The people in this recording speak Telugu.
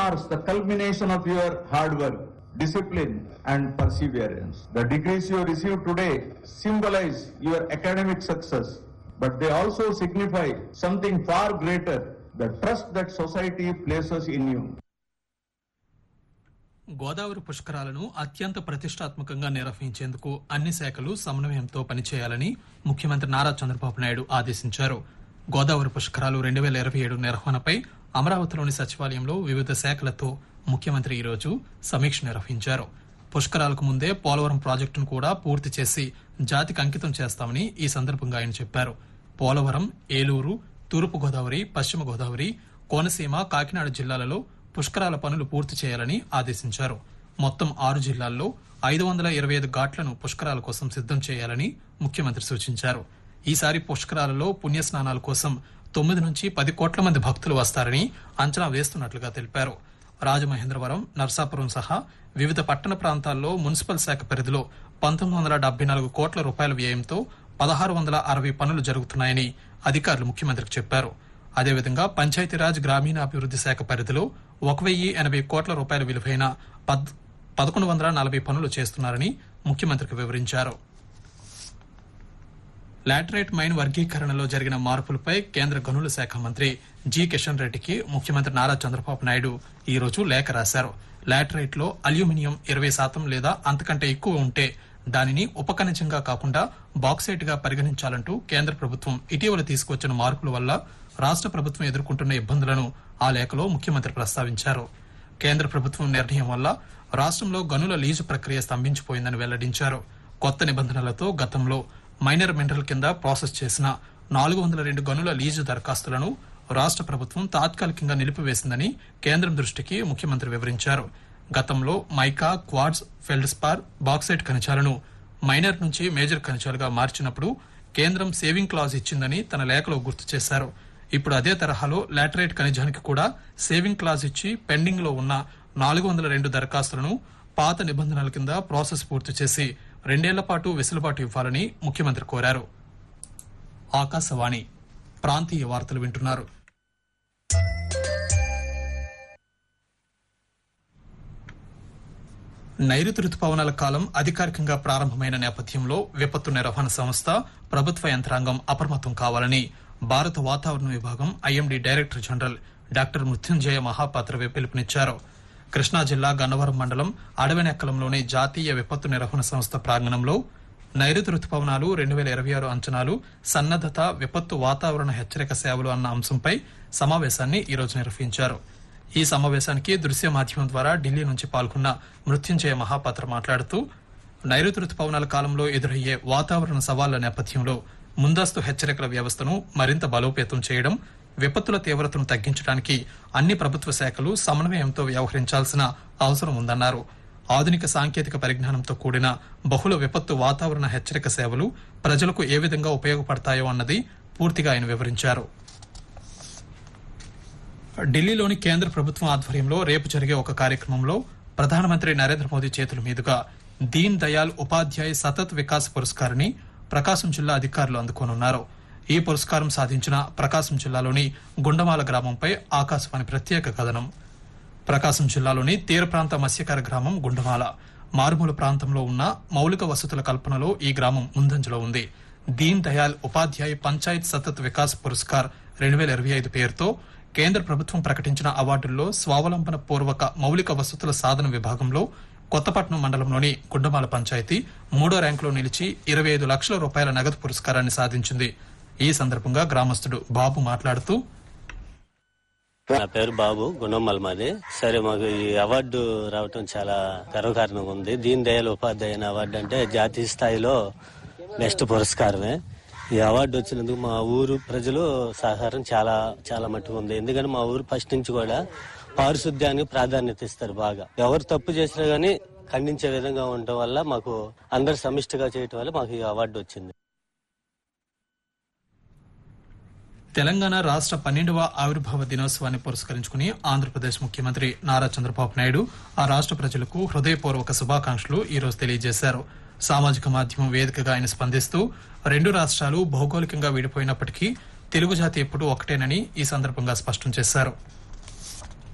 marks the culmination of your hard work, discipline, and perseverance. The degrees you receive today symbolize your academic success, but they also signify something far greater the trust that society places in you. Godavari పుష్కరాలను అత్యంత ప్రతిష్టాత్మకంగా నిర్వహించేందుకు అన్ని శాఖలు సమన్వయంతో పనిచేయాలని ముఖ్యమంత్రి నారా చంద్రబాబు నాయుడు ఆదేశించారు గోదావరి పుష్కరాలు రెండు వేల ఇరవై ఏడు నిర్వహణపై అమరావతిలోని సచివాలయంలో వివిధ శాఖలతో ముఖ్యమంత్రి ఈరోజు సమీక్ష నిర్వహించారు పుష్కరాలకు ముందే పోలవరం ప్రాజెక్టును కూడా పూర్తి చేసి జాతికి అంకితం చేస్తామని ఈ సందర్భంగా ఆయన చెప్పారు పోలవరం ఏలూరు తూర్పు గోదావరి పశ్చిమ గోదావరి కోనసీమ కాకినాడ జిల్లాలలో పుష్కరాల పనులు పూర్తి చేయాలని ఆదేశించారు మొత్తం ఆరు జిల్లాల్లో ఐదు వందల ఇరవై ఐదు ఘాట్లను పుష్కరాల కోసం సిద్దం చేయాలని ముఖ్యమంత్రి సూచించారు ఈసారి పుష్కరాలలో పుణ్యస్నానాల కోసం తొమ్మిది నుంచి పది కోట్ల మంది భక్తులు వస్తారని అంచనా వేస్తున్నట్లుగా తెలిపారు రాజమహేంద్రవరం నర్సాపురం సహా వివిధ పట్టణ ప్రాంతాల్లో మున్సిపల్ శాఖ పరిధిలో పంతొమ్మిది వందల డెబ్బై నాలుగు కోట్ల రూపాయల వ్యయంతో పదహారు వందల అరవై పనులు జరుగుతున్నాయని అధికారులు ముఖ్యమంత్రికి చెప్పారు అదేవిధంగా పంచాయతీరాజ్ గ్రామీణాభివృద్ది శాఖ పరిధిలో ఒక వెయ్యి ఎనభై కోట్ల రూపాయల విలువైన పద్ పదకొండు వందల నలభై పనులు చేస్తున్నారని ముఖ్యమంత్రికి వివరించారు లాటరైట్ మైన్ వర్గీకరణలో జరిగిన మార్పులపై కేంద్ర గనుల శాఖ మంత్రి జి కిషన్ రెడ్డికి ముఖ్యమంత్రి నారా చంద్రబాబు నాయుడు ఈ రోజు లేఖ రాశారు లాటరైట్ లో అల్యూమినియం ఇరవై శాతం లేదా అంతకంటే ఎక్కువ ఉంటే దానిని ఉపఖనిజంగా కాకుండా బాక్సైట్ గా పరిగణించాలంటూ కేంద్ర ప్రభుత్వం ఇటీవల తీసుకొచ్చిన మార్పుల వల్ల రాష్ట్ర ప్రభుత్వం ఎదుర్కొంటున్న ఇబ్బందులను ఆ లేఖలో ముఖ్యమంత్రి ప్రస్తావించారు కేంద్ర ప్రభుత్వం నిర్ణయం వల్ల రాష్ట్రంలో గనుల లీజు ప్రక్రియ స్తంభించిపోయిందని వెల్లడించారు కొత్త నిబంధనలతో గతంలో మైనర్ మినరల్ కింద ప్రాసెస్ చేసిన నాలుగు వందల రెండు గనుల లీజు దరఖాస్తులను రాష్ట్ర ప్రభుత్వం తాత్కాలికంగా నిలిపివేసిందని కేంద్రం దృష్టికి ముఖ్యమంత్రి వివరించారు గతంలో మైకా క్వాడ్స్ ఫెల్డ్స్పార్ బాక్సైట్ ఖనిజాలను మైనర్ నుంచి మేజర్ ఖనిజాలుగా మార్చినప్పుడు కేంద్రం సేవింగ్ క్లాజ్ ఇచ్చిందని తన లేఖలో గుర్తు చేశారు ఇప్పుడు అదే తరహాలో లాటరైట్ ఖనిజానికి కూడా సేవింగ్ క్లాజ్ ఇచ్చి పెండింగ్ లో ఉన్న నాలుగు వందల రెండు దరఖాస్తులను పాత నిబంధనల కింద ప్రాసెస్ పూర్తి చేసి రెండేళ్ల పాటు వెసులుబాటు ఇవ్వాలని ముఖ్యమంత్రి కోరారు ఆకాశవాణి ప్రాంతీయ వార్తలు వింటున్నారు నైరుతి రుతుపవనాల కాలం అధికారికంగా ప్రారంభమైన నేపథ్యంలో విపత్తు నిర్వహణ సంస్థ ప్రభుత్వ యంత్రాంగం అప్రమత్తం కావాలని భారత వాతావరణ విభాగం IMD director general doctor Mrutyunjaya మహాపాత్రవే పిలుపునిచ్చారు కృష్ణా జిల్లా గన్నవరం మండలం అడవినెక్కలంలోని జాతీయ విపత్తు నిర్వహణ సంస్థ ప్రాంగణంలో నైరుతి రుతుపవనాలు రెండు వేల ఇరవై ఆరు అంచనాలు సన్నద్దత విపత్తు వాతావరణ హెచ్చరిక సేవలు అన్న అంశంపై సమావేశాన్ని ఈరోజు నిర్వహించారు ఈ సమావేశానికి దృశ్య మాధ్యమం ద్వారా ఢిల్లీ నుంచి పాల్గొన్న మృత్యుంజయ మహాపాత్ర మాట్లాడుతూ నైరుతి రుతుపవనాల కాలంలో ఎదురయ్యే వాతావరణ సవాళ్ల నేపథ్యంలో ముందస్తు హెచ్చరికల వ్యవస్థను మరింత బలోపేతం చేయడం విపత్తుల తీవ్రతను తగ్గించడానికి అన్ని ప్రభుత్వ శాఖలు సమన్వయంతో వ్యవహరించాల్సిన అవసరం ఉందన్నారు ఆధునిక సాంకేతిక పరిజ్ఞానంతో కూడిన బహుళ విపత్తు వాతావరణ హెచ్చరిక సేవలు ప్రజలకు ఏ విధంగా ఉపయోగపడతాయో అన్నది పూర్తిగా ఆయన వివరించారు ఢిల్లీలోని కేంద్ర ప్రభుత్వం ఆధ్వర్యంలో రేపు జరిగే ఒక కార్యక్రమంలో ప్రధానమంత్రి నరేంద్ర మోదీ చేతుల మీదుగా దీన్ దయాల్ ఉపాధ్యాయ్ సతత్ వికాస్ పురస్కారాన్ని ప్రకాశం జిల్లా అధికారులు అందుకోనున్నారు ఈ పురస్కారం సాధించిన ప్రకాశం జిల్లాలోని గుండమాల గ్రామంపై ఆకాశవాణి ప్రత్యేక కథనం ప్రకాశం జిల్లాలోని తీర ప్రాంత మత్స్యకార గ్రామం గుండమాల మారుమూల ప్రాంతంలో ఉన్న మౌలిక వసతుల కల్పనలో ఈ గ్రామం ముందంజలో ఉంది దీన్ దయాల్ ఉపాధ్యాయ్ పంచాయత్ సతత్ వికాస్ పురస్కార్ రెండు వేల ఇరవై ఐదు పేరుతో కేంద్ర ప్రభుత్వం ప్రకటించిన అవార్డుల్లో స్వావలంబన పూర్వక మౌలిక వసతుల సాధన విభాగంలో కొత్తపట్నం మండలంలోని గుండమాల పంచాయతీ మూడో ర్యాంకులో నిలిచి ఇరవై ఐదు లక్షల రూపాయల నగదు పురస్కారాన్ని సాధించింది ఈ సందర్భంగా గ్రామస్తుడు బాబు మాట్లాడుతూ నా పేరు బాబు గుణమ్మల్ మాది సరే మాకు ఈ అవార్డు రావటం చాలా గర్వకారణంగా ఉంది దీన్ దయాళ్ ఉపాధ్యాయుని అవార్డు అంటే జాతీయ స్థాయిలో బెస్ట్ పురస్కారమే ఈ అవార్డు వచ్చినందుకు మా ఊరు ప్రజలు సహకారం చాలా చాలా మట్టుకు ఉంది ఎందుకంటే మా ఊరు ఫస్ట్ నుంచి కూడా పారిశుద్ధ్యానికి ప్రాధాన్యత ఇస్తారు బాగా ఎవరు తప్పు చేసినా గానీ ఖండించే విధంగా ఉండటం వల్ల మాకు అందరు సమిష్టిగా చేయటం వల్ల మాకు ఈ అవార్డు వచ్చింది తెలంగాణ రాష్ట్ర పన్నెండవ ఆవిర్భావ దినోత్సవాన్ని పురస్కరించుకుని ఆంధ్రప్రదేశ్ ముఖ్యమంత్రి నారా చంద్రబాబు నాయుడు ఆ రాష్ట్ర ప్రజలకు హృదయపూర్వక శుభాకాంక్షలు ఈ రోజు తెలియజేశారు సామాజిక మాధ్యమం వేదికగా ఆయన స్పందిస్తూ రెండు రాష్ట్రాలు భౌగోళికంగా విడిపోయినప్పటికీ తెలుగు జాతి ఎప్పుడూ ఒకటేనని ఈ సందర్భంగా స్పష్టం చేశారు